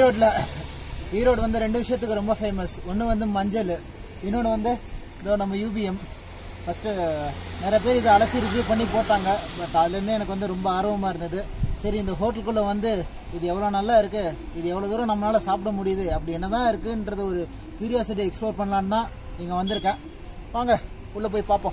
ஈரோட்ல ஈரோடு வந்து ரெண்டு விஷயத்துக்கு ரொம்ப ஃபேமஸ் ஒன்று வந்து மஞ்சள் இன்னொன்று வந்து இதோ நம்ம யூபிஎம் ஃபஸ்ட்டு நிறைய பேர் இதை அலசி ரிவ்யூ பண்ணி போட்டாங்க பட் அதுலேருந்து எனக்கு வந்து ரொம்ப ஆர்வமாக இருந்தது சரி இந்த ஹோட்டலுக்குள்ளே வந்து இது எவ்வளோ நல்லா இருக்குது இது எவ்வளோ தூரம் நம்மளால் சாப்பிட முடியுது அப்படி என்ன தான் இருக்குன்றது ஒரு கியூரியாசிட்டி எக்ஸ்ப்ளோர் பண்ணலான்னு தான் இங்கே வந்திருக்கேன் வாங்க உள்ளே போய் பார்ப்போம்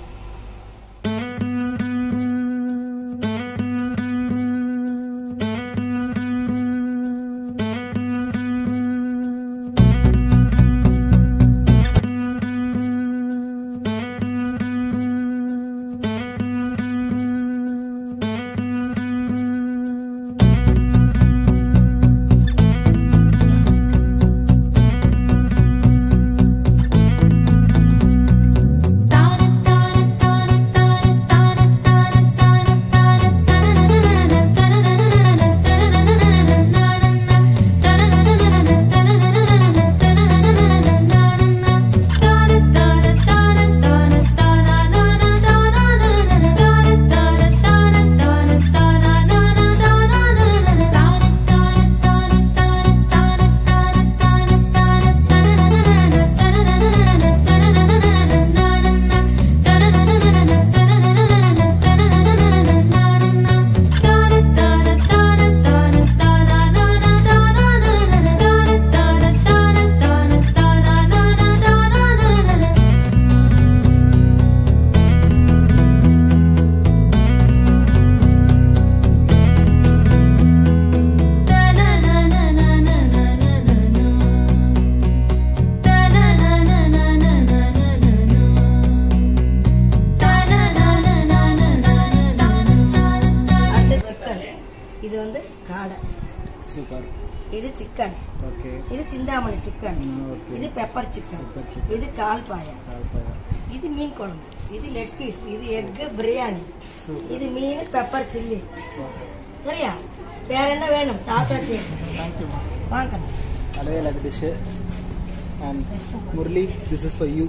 அடுத்து சிக்கன் இது வந்து காடை சூப்பர் இது சிக்கன் ஓகே இது சிந்தாமணி சிக்கன் ஓகே இது பெப்பர் சிக்கன் Pepper chicken. இது கால் பாயா இது மீன் குழம்பு இது லெக் பீஸ் இது எக்கு பிரியாணி Super. இது மீன் பெப்பர் சில்லி சரியா வேற என்ன வேணும் சாப்பிட்டாச்சு தேங்க்யூ வாங்க அழகே இல்லாத dish and Murali this is for you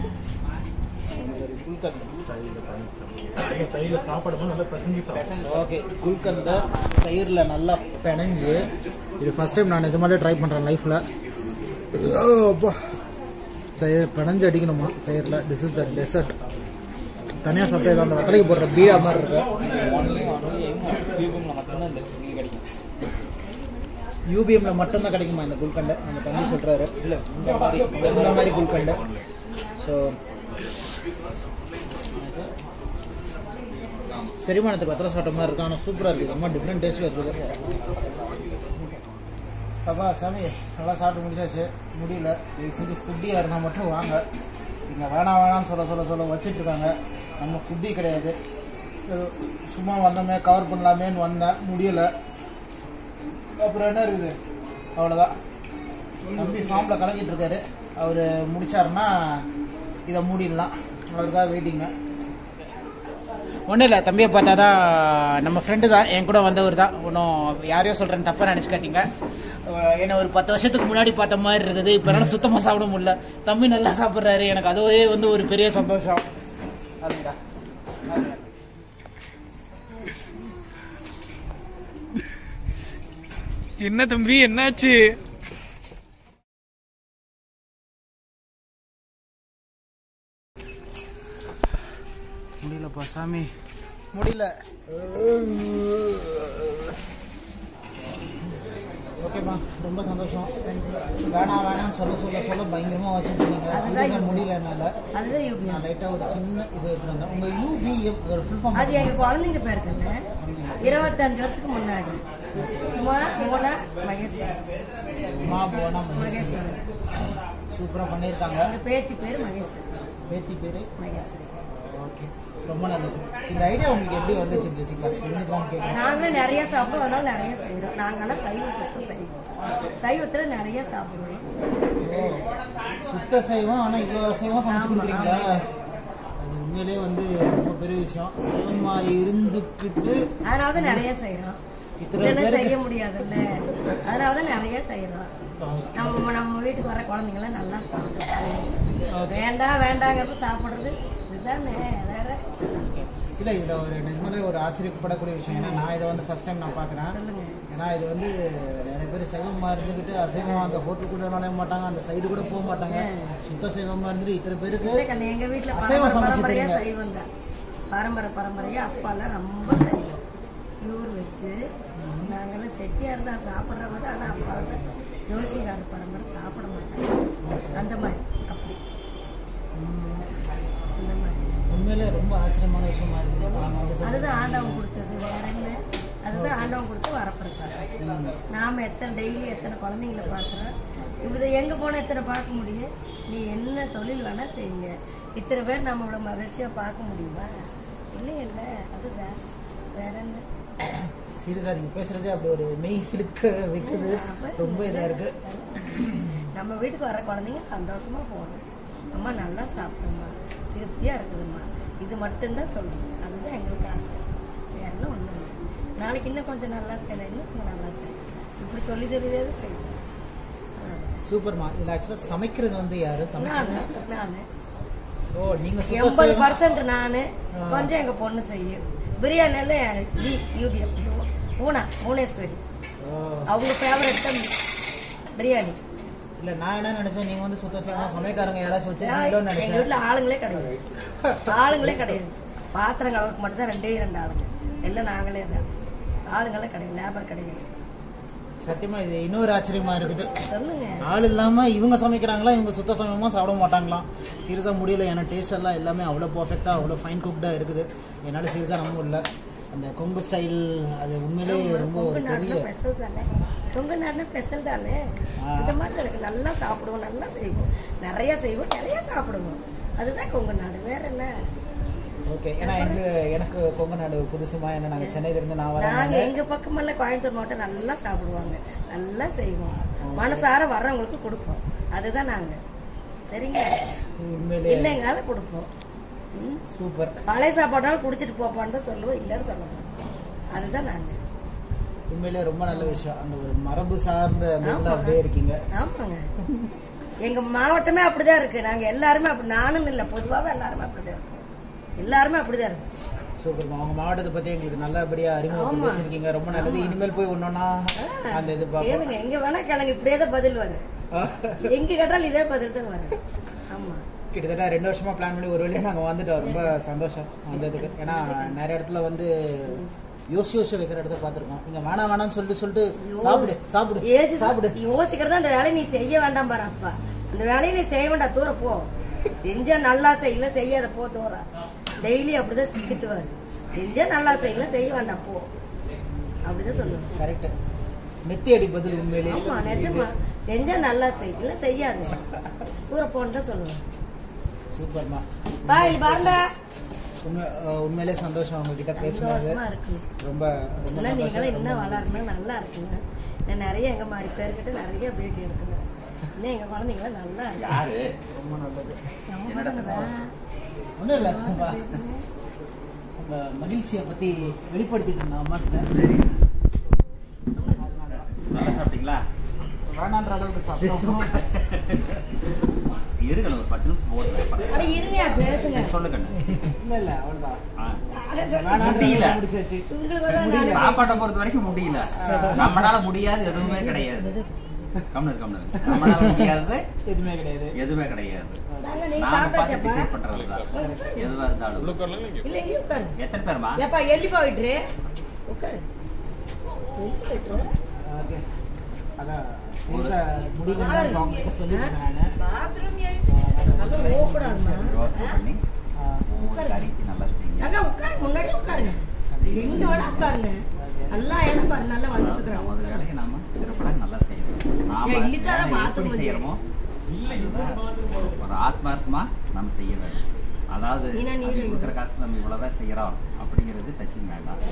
தையில சாப்பாடு நல்லா பசங்கி சாப்பிடும் ஓகே குல்கந்த தயிரில் நல்லா பிணைஞ்சு இது ஃபர்ஸ்ட் டைம் நான் நிஜமாலே ட்ரை பண்ணுறேன் லைஃப்பில் அப்பா தயிர் பிணைஞ்சு அடிக்கணுமா தயிரில் திஸ் இஸ் த டெசர்ட் தனியாக சாப்பிட்டது அந்த வத்தலைக்கு போடுற பீடா மாதிரி இருக்கு யூபிஎம்ல மட்டும்தான் கிடைக்குமா இந்த குல்கண்டை நம்ம தம்பி சொல்றாரு இந்த மாதிரி குல்கண்டை ஸோ செரிமானத்துக்கு வத்தலை சாப்பிட்ட மாதிரி இருக்கு ஆனால் சூப்பராக இருக்குது ரொம்ப டிஃப்ரெண்ட் டேஸ்ட்டில் இருக்குது அப்பா சாமி நல்லா சாப்பிட்டு முடிச்சாச்சு முடியல இது செஞ்சு ஃபுட்டியாக இருந்தால் மட்டும் வாங்க இங்கே வேணாம் வேணாம்னு சொல்ல சொல்ல சொல்ல வச்சுட்டு இருக்காங்க நம்ம ஃபுட்டி கிடையாது ஏதோ சும்மா வந்தோமே கவர் பண்ணலாமேன்னு வந்தேன் முடியலை அப்புறம் என்ன இருக்குது அவ்வளோதான் தம்பி ஃபார்மில் கலக்கிட்டு இருக்காரு அவர் முடிச்சாருன்னா இதை மூடிடலாம் அவருக்காக வெயிட்டிங்க ஒன்றும் இல்லை தம்பியை பார்த்தா தான் நம்ம ஃப்ரெண்டு தான் என் கூட வந்தவர் தான் ஒன்றும் யாரையோ சொல்கிறேன்னு தப்பாக நினச்சிக்காதீங்க என்னை ஒரு பத்து வருஷத்துக்கு முன்னாடி பார்த்த மாதிரி இருக்குது இப்போ என்னால் சுத்தமாக சாப்பிட முடியல தம்பி நல்லா சாப்பிட்றாரு எனக்கு அதுவே வந்து ஒரு பெரிய சந்தோஷம் அப்படிடா என்ன தம்பி என்னாச்சு முடியலப்பா சாமி முடியல ஓகேம்மா ரொம்ப சந்தோஷம் வேணாம் வேணாம்னு சொல்ல சொல்ல சொல்ல பயங்கரமாக வச்சுருக்கீங்க அதுதான் முடியல என்னால் அதுதான் யூபிஎம் நான் லைட்டாக ஒரு சின்ன இது எடுத்துட்டு வந்தேன் உங்கள் யூபிஎம் அதோட ஃபுல் ஃபார்ம் அது எங்க குழந்தைங்க பேருக்குங்க இருபத்தஞ்சு வருஷத்துக்கு முன்னாடி உமா மோனா மகேஸ்வரன் மா போனா மகேஸ்வரன் சூப்பராக பண்ணியிருக்காங்க எங்க பேத்தி பேரு மகேஸ்வரன் பேத்தி பேர் மகேஸ்வரன் ஓகே ரொம்ப நல்லது இந்த ஐடியா உங்களுக்கு எப்படி வந்துச்சு பேசிக்கலாம் என்னதான் கேட்குறேன் நாங்களும் நிறைய சாப்பிடுவோம் அதனால நிறைய செய்யறோம் நாங்கெல்லாம் சைவ சுத்தம் செய்வோம் சைவத்துல நிறைய சாப்பிடுவோம் ஓ சுத்த செய்வோம் ஆனால் இவ்வளோ செய்வோம் சமைச்சு ஆமா, கொடுக்குறீங்களா ஆமா. அது உண்மையிலேயே வந்து ரொம்ப பெரிய விஷயம் சிவமா இருந்துக்கிட்டு அதனால தான் நிறைய செய்யறோம் இத்தனை இல்லைன்னா பேருக்கு- செய்ய முடியாதுல்ல அதனால தான் நிறைய செய்யறோம் நம்ம நம்ம வீட்டுக்கு வர குழந்தைங்க எல்லாம் நல்லா சாப்பிடுறாங்க வேண்டாம் வேண்டாங்கிறப்ப சாப்பிடுறது இதுதானே வேற இல்லை இதில் ஒரு நிஜமாவே ஒரு ஆச்சரியப்படக்கூடிய விஷயம் ஏன்னா நான் இதை வந்து ஃபர்ஸ்ட் டைம் நான் பார்க்குறேன் சொல்லுங்க ஏன்னா இது வந்து நிறைய பேர் சைவமாக இருந்துக்கிட்டு அசைவம் அந்த ஹோட்டலுக்குள்ள நுழைய மாட்டாங்க அந்த சைடு கூட போக மாட்டாங்க சுத்த சைவமாக இருந்துட்டு இத்தனை பேருக்கு இல்லை கண்ணு எங்க வீட்டுல அசைவம் பரம்பரை சமைச்சு பரம்பரையா தரீங்க. சைவம் தான் பரம்பரை பரம்பரையா அப்பாலாம் ரொம்ப சைவம் பியூர் வச்சு நாங்கெல்லாம் செட்டியார் தான் சாப்பிட்றவங்க தான் ஆனால் அப்பா வந்து ஜோசிகார பரம்பரை சாப்பிட மாட்டாங்க அந்த மாதிரி அப்படி அந்த மாதிரி உண்மையிலே ரொம்ப ஆச்சரியமான விஷயமா இருக்குது இப்போ நம்ம வந்து அதுதான் ஆண்டவன் கொடுத்தது வேற என்ன அதுதான் ஆண்டவன் கொடுத்த வரப்பிரசாதம் நாம எத்தனை டெய்லி எத்தனை குழந்தைங்கள பார்க்குறோம் இதை எங்க போனா எத்தனை பார்க்க முடியும் நீ என்ன தொழில் வேணா செய்யுங்க இத்தனை பேர் நம்மளோட மகிழ்ச்சியா பார்க்க முடியுமா இல்லை இல்லை அது வேற வேற என்ன சீரியஸாக நீங்கள் பேசுகிறதே அப்படி ஒரு மெய் சிலுக்க வைக்குது ரொம்ப இதாக இருக்குது நம்ம வீட்டுக்கு வர குழந்தைங்க சந்தோஷமா போகணும் அம்மா நல்லா சாப்பிடுமா திருப்தியா இருக்குதும்மா இது மட்டும்தான் சொல்லணும் அதுதான் எங்களுக்கு ஆசை வேற ஒன்றும் இல்லை நாளைக்கு இன்னும் கொஞ்சம் நல்லா செய்யலாம் இன்னும் கொஞ்சம் நல்லா செய்யலாம் இப்படி சொல்லி சொல்லிதே செய்யணும் சூப்பர்மா இதில் ஆக்சுவலாக சமைக்கிறது வந்து யாரு நான் சமைக்கிறது நான் ஓ நீங்கள் சுத்த எண்பது சைவம் பர்சன்ட் நானு கொஞ்சம் எங்க பொண்ணு செய்யும் பிரியாணில யூபிஎம் பூனா புவனேஸ்வரி ஓ அவங்க ஃபேவரட் தான் பிரியாணி இல்லை நான் என்ன நினச்சேன் நீங்கள் வந்து சுத்த சைவம் சமைக்காரங்க யாராச்சும் வச்சிருக்கீங்களோன்னு எங்க நினச்சேன் வீட்டுல ஆளுங்களே கிடையாது ஆளுங்களே கிடையாது பாத்திரம் கலவுக்கு மட்டும் தான் ரெண்டே ரெண்டு ஆளுங்க எல்லாம் நாங்களே தான் ஆளுங்களே கிடையாது லேபர் கிடையாது சத்தியமா இது இன்னொரு ஆச்சரியமா இருக்குது சொல்லுங்க ஆள் இல்லாம இவங்க சமைக்கிறாங்களா இவங்க சுத்த சமயமா சாப்பிட மாட்டாங்களாம் சீரியஸா முடியல ஏன்னா டேஸ்ட் எல்லாம் எல்லாமே அவ்வளோ பர்ஃபெக்டா அவ்வளோ ஃபைன் குக்டா இருக்குது என்னால சீரியஸா நம்ப முடியல அந்த கொங்கு ஸ்டைல் அது உண்மையிலே ரொம்ப கொங்கு ஒரு பெரிய நாடுனா ஸ்பெஷல் தானே கொங்கு நாடுனா ஸ்பெஷல் தானே ஆ. இந்த மாதிரி தான் இருக்கு நல்லா சாப்பிடுவோம் நல்லா செய்வோம் நிறைய செய்வோம் நிறைய சாப்பிடுவோம் அதுதான் கொங்கு நாடு வேற என்ன ஓகே ஏன்னா எங்க எனக்கு கொங்கு நாடு புதுசுமா ஏன்னா நாங்க சென்னையில இருந்து நான் நாங்க வரேன் எங்க பக்கமெல்லாம் கோயம்புத்தூர் மாவட்டம் நல்லா சாப்பிடுவாங்க நல்லா செய்வோம் மனசார வர்றவங்களுக்கு கொடுப்போம் அதுதான் நாங்க சரிங்க உண்மையிலே இல்லைங்க அதை கொடுப்போம் ம். சூப்பர் பழைய சாப்பாடாலும் குடிச்சிட்டு போப்பான்னு தான் சொல்லுவோம் இல்லைன்னு சொல்லுவோம் அதுதான் நாங்க உண்மையிலே ரொம்ப நல்ல விஷயம் அந்த ஒரு மரபு சார்ந்த அந்த இதுல ஆமா. அப்படியே இருக்கீங்க ஆமாங்க எங்க மாவட்டமே அப்படிதான் இருக்கு நாங்க எல்லாருமே அப்படி நானும் இல்ல பொதுவாவே எல்லாருமே அப்படிதான் இருக்கோம் எல்லாருமே அப்படிதான் இருக்கும் சூப்பர்மா உங்க மாவட்டத்தை பத்தி எங்களுக்கு நல்லபடியா அறிமுகம் ஆமா. பேசிருக்கீங்க ரொம்ப நல்லது இனிமேல் போய் ஒன்னொன்னா அந்த இது பார்ப்போம் கேளுங்க எங்க வேணா கேளுங்க இப்படியே தான் பதில் வரும் எங்க கேட்டாலும் இதே பதில் தான் வரும் ஆமா கிட்டத்தட்ட ரெண்டு வருஷமா பிளான் பண்ணி ஒரு வழியா நாங்க வந்துட்டோம் ரொம்ப சந்தோஷம் வந்ததுக்கு ஏன்னா நிறைய இடத்துல வந்து யோசி யோசி வைக்கிற இடத்த பார்த்திருக்கோம் இங்க வேணாம் வேணாம்னு சொல்லிட்டு சொல்லிட்டு சாப்பிடு சாப்பிடு ஏசி சாப்பிடு யோசிக்கிறதா அந்த வேலையை நீ செய்ய வேண்டாம் பாரு அப்பா அந்த வேலையை நீ செய்ய வேண்டாம் தூர போ செஞ்சா நல்லா செய்யல செய்யாத போ தூர டெய்லி அப்படிதான் திட்டுவாரு செஞ்சா நல்லா செய்யல செய்ய வேண்டாம் போ அப்படிதான் சொல்லுவேன் கரெக்ட் நெத்தி அடி பதில் உண்மையிலேயே ஆமா நிஜமா செஞ்சா நல்லா செய் இல்ல செய்யாது தூர போன்னு தான் சொல்லுவேன் சூப்பர்மா பாய் பாருண்டா உண்மை அஹ் உண்மையிலே சந்தோஷம் உங்ககிட்ட பேசுனது சந்தோஷமா இருக்கு ரொம்ப ரொம்ப இல்ல நீங்களும் சந்தோஷம் இன்னும் வளரணும் நல்லா இருக்குங்க நான் நிறைய எங்க மாதிரி பேர்கிட்ட நிறைய பேட்டி எடுக்குங்க இன்னும் எங்க குழந்தைங்க நல்லா இருக்கு யாரு ரொம்ப நல்லது நம்ம பசங்க தான். ஒண்ணும் இல்ல உங்க உங்க மகிழ்ச்சியை பத்தி வெளிப்படுத்திட்டு இருந்தேன் அம்மா கிட்ட சரி நல்லா சாப்பிட்டீங்களா வேணான்ற அளவுக்கு சாப்பிட்டோம் இருக்கணும் ஒரு பத்து நிமிஷம் போடுறேன் அட இருங்க பேசுங்க சொல்லுங்க இல்ல இல்ல அவ்வளவுதான் ஆ. அட சொல்லு. வேணான்ற முடியல. அளவுக்கு முடிச்சாச்சு உங்களுக்கு வர நானே சாப்பாட்டை பொறுத்த வரைக்கும் முடியல நம்மளால முடியாது எதுவுமே கிடையாது கம்னர் கம்னர் நம்மளால முடியாதது எதுவுமே கிடையாது எதுவுமே கிடையாது நாங்க நீங்க நாம பார்த்து சாப்பிட்டாச்சப்பா டிசைட் பண்றது எதுவா இருந்தாலும் இல்ல இங்க உட்காரு எத்தனை பேருமா ஏப்பா எழுதி போயிட்டு உட்காரு எழுதி போயிட்டு ஓகே அதான் சீரியஸா முடிவு அவங்க கிட்ட சொல்லிட்டேன் நானு பாத்ரூம் நல்லா ஓப்படாதுமா யோசனை பண்ணி ஆ, ஒவ்வொரு காரியத்தையும் நல்லா செய்யுங்க நல்லா உட்காரு முன்னாடி உட்காருங்க எங்க வேணா உட்காருங்க நல்லா இடம் பாரு நல்லா வந்துட்டு இருக்கிறாங்க நமது வேலையை நாம திறப்பட நல்லா செய்யணும் நாம ஏன் இல்லித்தார வேலையை பாத்ரூம் எப்படி வந்து? செய்யறோமோ அதுதான் ஒரு ஆத்மார்த்தமா நம்ம செய்ய வேண்டும் அதாவது நீனா நீ அது செய்யணும். கொடுக்குற காசு நம்ம இவ்வளவுதான் செய்யறோம் அப்படிங்கிறது டச்சிங் வேண்டாம்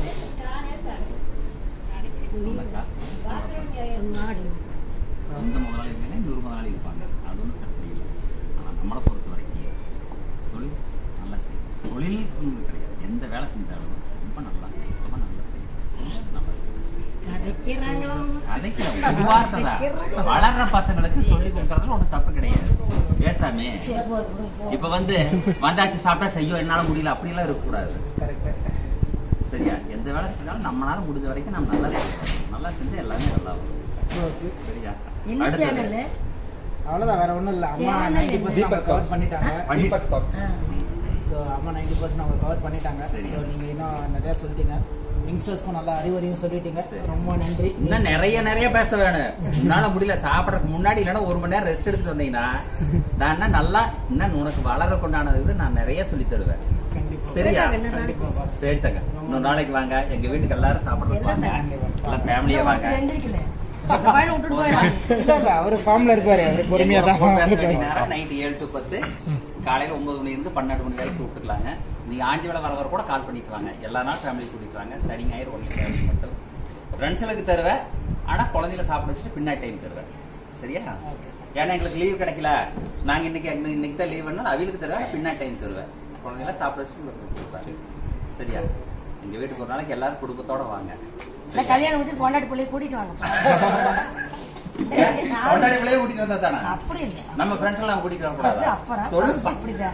அந்த காசு முன்னாடி இந்த முதலாளி இல்லைன்னா இன்னொரு முதலாளி இருப்பாங்க அது ஒன்றும் பிரச்சனை இல்லை ஆனால் நம்மளை பொறுத்த வரைக்கும் தொழில் நல்லா செய்யணும் தொழில் கிடையாது எந்த வேலை செஞ்சாலும் ரொம்ப நல்லா ரொம்ப நல்லா செய்யணும் நம்ம கதைக்கிறாங்களா அதைக்கு ஒரு வார்த்தை தான் வளர்ற பசங்களுக்கு சொல்லி கொடுக்கறதுல ஒன்றும் தப்பு கிடையாது பேசாமே சரி போதும் போதும், போதும். இப்ப வந்து வந்தாச்சு சாப்பிட்டா செய்யும் என்னால முடியல அப்படிலாம் இருக்கக்கூடாது கரெக்ட் சரியா எந்த வேலை செஞ்சாலும் நம்மளால முடிஞ்ச வரைக்கும் நம்ம நல்லா செய்யணும் நல்லா செஞ்சா எல்லாமே நல்லா வரும் சரியா என்ன அடுத்தது. சேனல் அவ்வளோதான் வேற ஒன்றும் இல்லை அம்மா Channel நைன்டி என்ன? பர்சன்ட் கவர் பண்ணிட்டாங்க பண்ணி- ஸோ அம்மா நைன்டி பர்சன்ட் அவங்க கவர் பண்ணிட்டாங்க சரி. ஸோ நீங்கள் இன்னும் நிறையா சொல்லிட்டீங்க யங்ஸ்டர்ஸ்க்கும் நல்லா அறிவுரையும் சொல்லிட்டீங்க சரி. ரொம்ப நன்றி இன்னும் நிறைய நிறைய பேச வேணும் உன்னால முடியல சாப்பிடறதுக்கு முன்னாடி இல்லைன்னா ஒரு மணி நேரம் ரெஸ்ட் எடுத்துட்டு வந்தீங்கன்னா நான் இன்னும் நல்லா இன்னும் உனக்கு வளர கொண்டான இது நான் நிறைய சொல்லி தருவேன் கண்டிப்பாக சரியா என்ன நாளைக்கு பேசுவோம். சரிட்டங்க இன்னொரு நாளைக்கு வாங்க எங்க வீட்டுக்கு எல்லாரும் சாப்பிடறதுக்கு வாங்க எல்லாம் ஃபேமிலியா வாங்க ஒருத்தர் எந்திரிக்கல இந்த பையனை விட்டுட்டு போயிடறாங்க இல்லை இல்லை அவர் ஃபார்மில் இருப்பாரு அவர் பொறுமையாக தான் நேரம் நைட் ஏழு டு பத்து காலையில ஒன்பது மணி இருந்து பன்னெண்டு மணி வரைக்கும் கூப்பிட்டுக்கலாங்க நீங்க ஆண்டி வேலை வர வர கூட கால் பண்ணிட்டு வாங்க எல்லா நாளும் ஃபேமிலி கூட்டிட்டு வாங்க சனி ஞாயிறு ஒன்லி ஃபேமிலி மட்டும் ஃப்ரெண்ட்ஸுக்கு தருவேன் ஆனா குழந்தைல சாப்பிட வச்சுட்டு பின்னாடி டைம் தருவேன் சரியா ஏன்னா எங்களுக்கு லீவ் கிடைக்கல நாங்க இன்னைக்கு எங்க- இன்னைக்கு தான் லீவ் பண்ணாலும் அவங்களுக்கு தருவேன் பின்னாடி டைம் தருவேன் குழந்தைல சாப்பிட வச்சுட்டு உங்களுக்கு கொடுப்பேன் சரியா எங்க வீட்டுக்கு ஒரு நாளைக்கு எல்லாரும் குடும்பத்தோட வாங்க இல்ல, கல்யாணம் வச்சு கொண்டாடி பிள்ளைய கூட்டிட்டு வாங்க கொண்டாடி பிள்ளைய கூட்டிட்டு வந்தா தானே அப்படி இல்ல நம்ம ஃப்ரெண்ட்ஸ் எல்லாம் கூட்டிட்டு வர அது கூடாதா அப்புறம் சொல்லுப்பா அப்படிதான்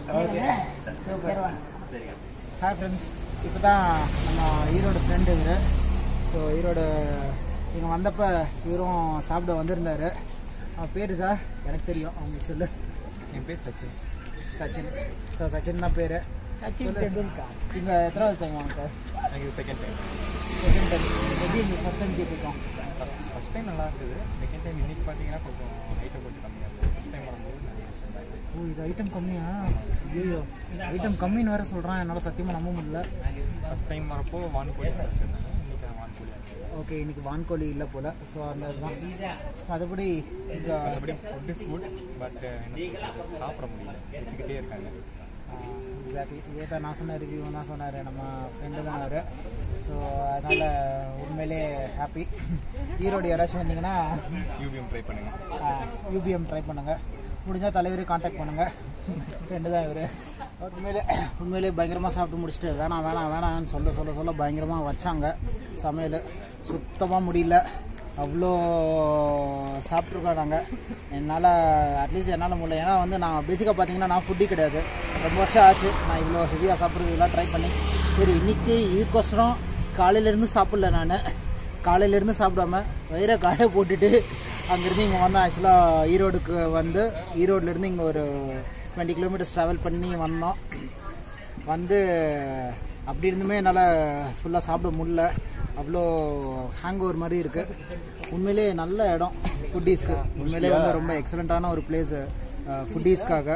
சூப்பர் சரியா ஹாய் ஃப்ரெண்ட்ஸ் இப்போ தான் நம்ம ஈரோடு ஃப்ரெண்டு இவர் ஸோ ஈரோடு இங்கே வந்தப்போ இவரும் சாப்பிட வந்திருந்தார் அவன் பேர் சார் எனக்கு தெரியும் அவங்களுக்கு சொல்லு என் பேர் சச்சின் சச்சின் ஸோ சச்சின் தான் பேர் சச்சின் டெண்டுல்கர் இங்கே எத்தனாவது டைம் வாங்க எனக்கு செகண்ட் டைம் செகண்ட் டைம் எப்படி நீங்கள் ஃபஸ்ட் டைம் கேட்டிருக்கோம் ஃபர்ஸ்ட் டைம் நல்லா இருந்தது செகண்ட் டைம் இன்னைக்கு பார்த்தீங்கன்னா கொஞ்சம் ஐட்டம் கொஞ்சம் கம்மியாக இருந்தது ஃபஸ்ட் டைம் வரும்போது நிறைய different ஆ இருந்தது. ஓ இது ஐட்டம் கம்மியா ஐயோ ஐட்டம் கம்மின்னு வேற சொல்கிறான் என்னால் சத்தியமாக நம்ப முடியல ஃபர்ஸ்ட் டைம் வரப்போ வான்கோழி வச்சுருந்தாங்க இன்னைக்கு நான் வான்கோழி ஆச்சு ஓகே இன்னைக்கு வான்கோழி இல்லை போல் ஸோ அந்த இதுதான் மற்றபடி இங்கே மற்றபடி ஃபுட் இஸ் குட் பட் சாப்பிட முடியல வச்சுக்கிட்டே இருக்காங்க எக்ஸாக்ட்லி இதே தான் நான் சொன்ன ரிவ்யூ தான் சொன்னார் நம்ம ஃப்ரெண்டு தான் அவர் ஸோ அதனால் உண்மையிலே ஹாப்பி ஈரோடு யாராச்சும் வந்தீங்கன்னா யூபிஎம் ட்ரை பண்ணுங்க யூபிஎம் ட்ரை பண்ணுங்கள் முடிஞ்சால் தலைவரே காண்டாக்ட் பண்ணுங்கள் ஃப்ரெண்டு தான் இவர் உண்மையிலே உண்மையிலே பயங்கரமாக சாப்பிட்டு முடிச்சுட்டு வேணாம் வேணாம் வேணாம்னு சொல்ல சொல்ல சொல்ல பயங்கரமாக வச்சாங்க சமையல் சுத்தமாக முடியல அவ்வளோ சாப்பிட்ருக்கோம் நாங்கள் என்னால் அட்லீஸ்ட் என்னால் முடியல ஏன்னா வந்து நான் பேசிக்காக பார்த்தீங்கன்னா நான் ஃபுட்டி கிடையாது ரொம்ப வருஷம் ஆச்சு நான் இவ்வளோ ஹெவியாக சாப்பிட்றது இதெல்லாம் ட்ரை பண்ணி சரி இன்றைக்கி இதுக்கோசரம் காலையிலேருந்து சாப்பிடல நான் காலையிலேருந்து சாப்பிடாம வயிறை காய போட்டுட்டு அங்கேருந்து இங்கே வந்தோம் ஆக்சுவலாக ஈரோடுக்கு வந்து ஈரோட்லேருந்து இங்கே ஒரு டுவெண்ட்டி கிலோமீட்டர்ஸ் ட்ராவல் பண்ணி வந்தோம் வந்து அப்படி இருந்துமே என்னால் ஃபுல்லாக சாப்பிட முடியல அவ்வளோ ஹேங் ஓவர் மாதிரி இருக்குது உண்மையிலே நல்ல இடம் ஃபுட்டீஸ்க்கு உண்மையிலே வந்து ரொம்ப எக்ஸலண்ட்டான ஒரு பிளேஸ் ஃபுட்டீஸ்க்காக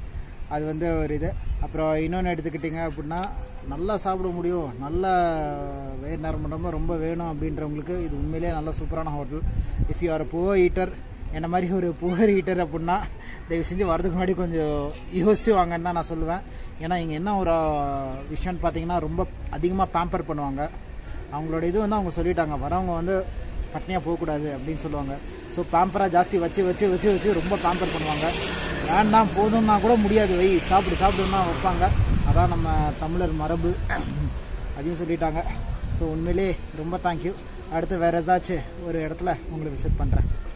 அது வந்து ஒரு இது அப்புறம் இன்னொன்று எடுத்துக்கிட்டிங்க அப்படின்னா நல்லா சாப்பிட முடியும் நல்லா வயிறு நிரம்ப ரொம்ப ரொம்ப வேணும் அப்படின்றவங்களுக்கு இது உண்மையிலேயே நல்ல சூப்பரான hotel if you are poor eater என்ன மாதிரி ஒரு புவர் ஈட்டர் அப்படின்னா தயவு செஞ்சு வரதுக்கு முன்னாடி கொஞ்சம் யோசிச்சு வாங்கன்னு தான் நான் சொல்லுவேன் ஏன்னா இங்கே என்ன ஒரு விஷயம்னு பார்த்தீங்கன்னா ரொம்ப அதிகமாக பேம்பர் பண்ணுவாங்க அவங்களோட இது வந்து அவங்க சொல்லிட்டாங்க வரவங்க வந்து பட்னியாக போகக்கூடாது அப்படின்னு சொல்லுவாங்க ஸோ பேம்பராக ஜாஸ்தி வச்சு வச்சு வச்சு வச்சு ரொம்ப பேம்பர் பண்ணுவாங்க வேண்டாம் போதும்னா கூட முடியாது வை சாப்பிடு சாப்பிடுன்னா வைப்பாங்க அதான் நம்ம தமிழர் மரபு அதையும் சொல்லிட்டாங்க ஸோ உண்மையிலே ரொம்ப தேங்க்யூ அடுத்து வேறு ஏதாச்சும் ஒரு இடத்துல உங்களை விசிட் பண்ணுறேன்